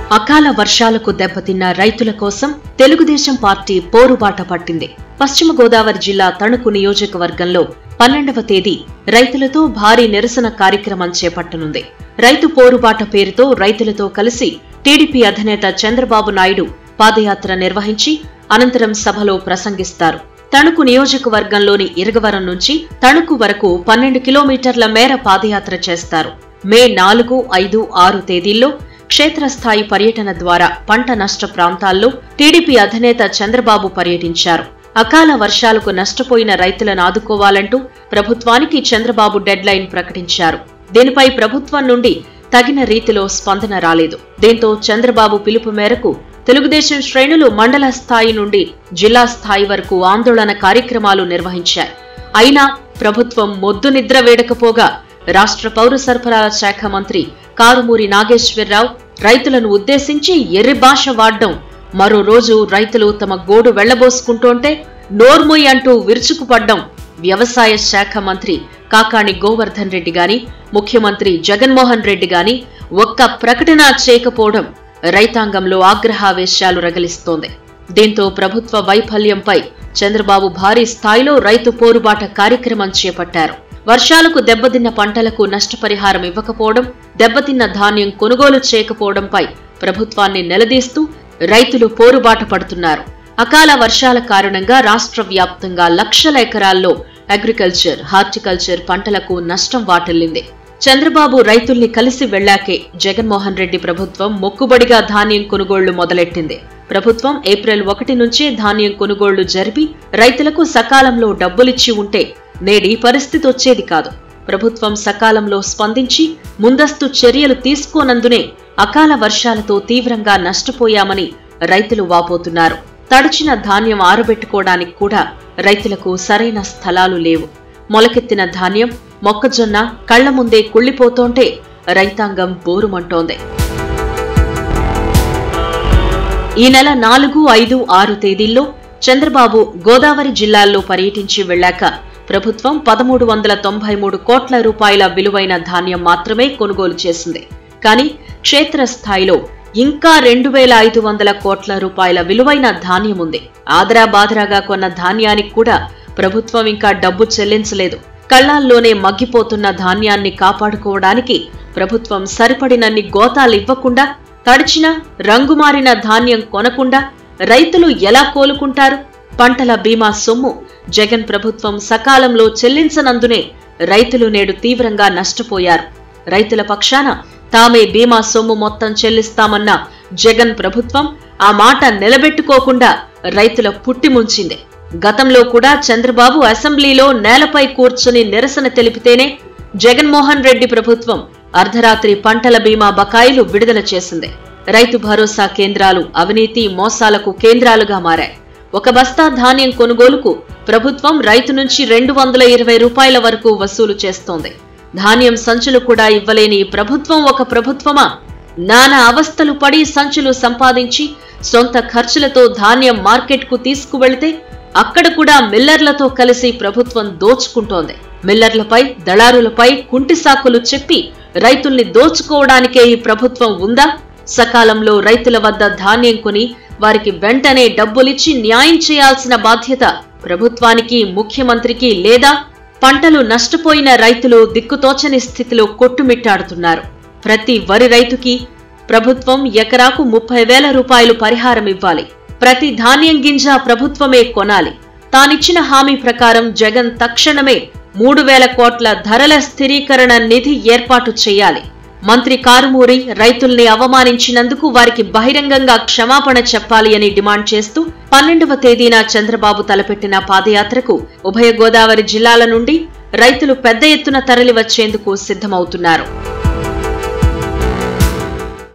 అకాల వర్షాలకు దెబ్బతిన్న రైతుల కోసం తెలుగుదేశం పార్టీ పోరుబాట పట్టింది పశ్చిమ గోదావరి జిల్లా తణుకు నియోజకవర్గంలో పన్నెండవ తేదీ రైతులతో భారీ నిరసన కార్యక్రమం చేపట్టనుంది రైతు పోరుబాట పేరుతో రైతులతో కలిసి టీడీపీ అధినేత చంద్రబాబు నాయుడు పాదయాత్ర నిర్వహించి అనంతరం సభలో ప్రసంగిస్తారు తణుకు నియోజకవర్గంలోని ఇరగవరం నుంచి తణుకు వరకు పన్నెండు కిలోమీటర్ల మేర పాదయాత్ర చేస్తారు మే నాలుగు ఐదు ఆరు తేదీల్లో క్షేత్రస్థాయి పర్యటన ద్వారా పంట నష్ట ప్రాంతాల్లో టీడీపీ అధినేత చంద్రబాబు పర్యటించారు అకాల వర్షాలకు నష్టపోయిన రైతులను ఆదుకోవాలంటూ ప్రభుత్వానికి చంద్రబాబు డెడ్ లైన్ ప్రకటించారు దీనిపై ప్రభుత్వం నుండి తగిన రీతిలో స్పందన రాలేదు దీంతో చంద్రబాబు పిలుపు మేరకు తెలుగుదేశం శ్రేణులు మండల స్థాయి నుండి జిల్లా స్థాయి వరకు ఆందోళన కార్యక్రమాలు నిర్వహించాయి అయినా ప్రభుత్వం మొద్దు నిద్ర వేడకపోగా రాష్ట్ర పౌర సరఫరాల శాఖ మంత్రి కారుమూరి నాగేశ్వరరావు రైతులను ఉద్దేశించి ఎర్రి భాష వాడ్డం మరో రోజు రైతులు తమ గోడు వెళ్లబోసుకుంటోంటే నోర్ముయ్ అంటూ విరుచుకుపడ్డం వ్యవసాయ శాఖ మంత్రి కాకాణి గోవర్ధన్ రెడ్డి గాని ముఖ్యమంత్రి జగన్మోహన్ రెడ్డి గాని ఒక్క ప్రకటన చేయకపోవడం రైతాంగంలో ఆగ్రహావేశాలు రగిలిస్తోంది దీంతో ప్రభుత్వ వైఫల్యంపై చంద్రబాబు భారీ స్థాయిలో రైతు పోరుబాట కార్యక్రమం చేపట్టారు వర్షాలకు దెబ్బతిన్న పంటలకు నష్టపరిహారం ఇవ్వకపోవడం దెబ్బతిన్న ధాన్యం కొనుగోలు చేయకపోవడంపై ప్రభుత్వాన్ని నిలదీస్తూ రైతులు పోరుబాట పడుతున్నారు అకాల వర్షాల కారణంగా రాష్ట్ర వ్యాప్తంగా లక్షల ఎకరాల్లో అగ్రికల్చర్ హార్టికల్చర్ పంటలకు నష్టం వాటిల్లింది చంద్రబాబు రైతుల్ని కలిసి వెళ్లాకే జగన్మోహన్ రెడ్డి ప్రభుత్వం మొక్కుబడిగా ధాన్యం కొనుగోళ్లు మొదలెట్టింది ప్రభుత్వం ఏప్రిల్ ఒకటి నుంచే ధాన్యం కొనుగోళ్లు జరిపి రైతులకు సకాలంలో డబ్బులిచ్చి ఉంటే నేడి పరిస్థితి వచ్చేది కాదు ప్రభుత్వం సకాలంలో స్పందించి ముందస్తు చర్యలు తీసుకోనందునే అకాల వర్షాలతో తీవ్రంగా నష్టపోయామని రైతులు వాపోతున్నారు తడిచిన ధాన్యం ఆరబెట్టుకోవడానికి కూడా రైతులకు సరైన స్థలాలు లేవు మొలకెత్తిన ధాన్యం మొక్కజొన్న కళ్ల ముందే కుళ్లిపోతోంటే రైతాంగం బోరుమంటోంది ఈ నెల నాలుగు ఐదు ఆరు తేదీల్లో చంద్రబాబు గోదావరి జిల్లాల్లో పర్యటించి వెళ్లాక ప్రభుత్వం పదమూడు వందల తొంభై మూడు కోట్ల రూపాయల విలువైన ధాన్యం మాత్రమే కొనుగోలు చేసింది కానీ క్షేత్రస్థాయిలో ఇంకా రెండు వేల ఐదు వందల కోట్ల రూపాయల విలువైన ధాన్యం ఉంది ఆదరా బాదరాగా కొన్న ధాన్యానికి కూడా ప్రభుత్వం ఇంకా డబ్బు చెల్లించలేదు కళ్ళాల్లోనే మగ్గిపోతున్న ధాన్యాన్ని కాపాడుకోవడానికి ప్రభుత్వం సరిపడినన్ని గోతాలివ్వకుండా తడిచిన రంగుమారిన ధాన్యం కొనకుండా రైతులు ఎలా కోలుకుంటారు పంటల బీమా సొమ్ము జగన్ ప్రభుత్వం సకాలంలో చెల్లించనందునే రైతులు నేడు తీవ్రంగా నష్టపోయారు రైతుల పక్షాన తామే బీమా సొమ్ము మొత్తం చెల్లిస్తామన్న జగన్ ప్రభుత్వం ఆ మాట నిలబెట్టుకోకుండా రైతుల పుట్టి ముంచింది గతంలో కూడా చంద్రబాబు అసెంబ్లీలో నేలపై కూర్చుని నిరసన తెలిపితేనే జగన్మోహన్ రెడ్డి ప్రభుత్వం అర్ధరాత్రి పంటల బీమా బకాయిలు విడుదల చేసింది రైతు భరోసా కేంద్రాలు అవినీతి మోసాలకు కేంద్రాలుగా మారాయి ఒక బస్తా ధాన్యం కొనుగోలుకు ప్రభుత్వం రైతు నుంచి రెండు వందల ఇరవై రూపాయల వరకు వసూలు చేస్తోంది ధాన్యం సంచులు కూడా ఇవ్వలేని ఈ ప్రభుత్వం ఒక ప్రభుత్వమా నానా అవస్థలు పడి సంచులు సంపాదించి సొంత ఖర్చులతో ధాన్యం మార్కెట్కు తీసుకువెళితే అక్కడ కూడా మిల్లర్లతో కలిసి ప్రభుత్వం దోచుకుంటోంది మిల్లర్లపై దళారులపై కుంటి సాకులు చెప్పి రైతుల్ని దోచుకోవడానికే ఈ ప్రభుత్వం ఉందా సకాలంలో రైతుల వద్ద ధాన్యం కొని వారికి వెంటనే డబ్బులిచ్చి న్యాయం చేయాల్సిన బాధ్యత ప్రభుత్వానికి ముఖ్యమంత్రికి లేదా పంటలు నష్టపోయిన రైతులు దిక్కుతోచని స్థితిలో కొట్టుమిట్టాడుతున్నారు ప్రతి వరి రైతుకి ప్రభుత్వం ఎకరాకు ముప్పై వేల రూపాయలు పరిహారం ఇవ్వాలి ప్రతి ధాన్యం గింజ ప్రభుత్వమే కొనాలి తానిచ్చిన హామీ ప్రకారం జగన్ తక్షణమే మూడు వేల కోట్ల ధరల స్థిరీకరణ నిధి ఏర్పాటు చేయాలి మంత్రి కారుమూరి రైతుల్ని అవమానించినందుకు వారికి బహిరంగంగా క్షమాపణ చెప్పాలి అని డిమాండ్ చేస్తూ పన్నెండవ తేదీన చంద్రబాబు తలపెట్టిన పాదయాత్రకు ఉభయ గోదావరి జిల్లాల నుండి రైతులు పెద్ద ఎత్తున తరలివచ్చేందుకు సిద్ధమవుతున్నారు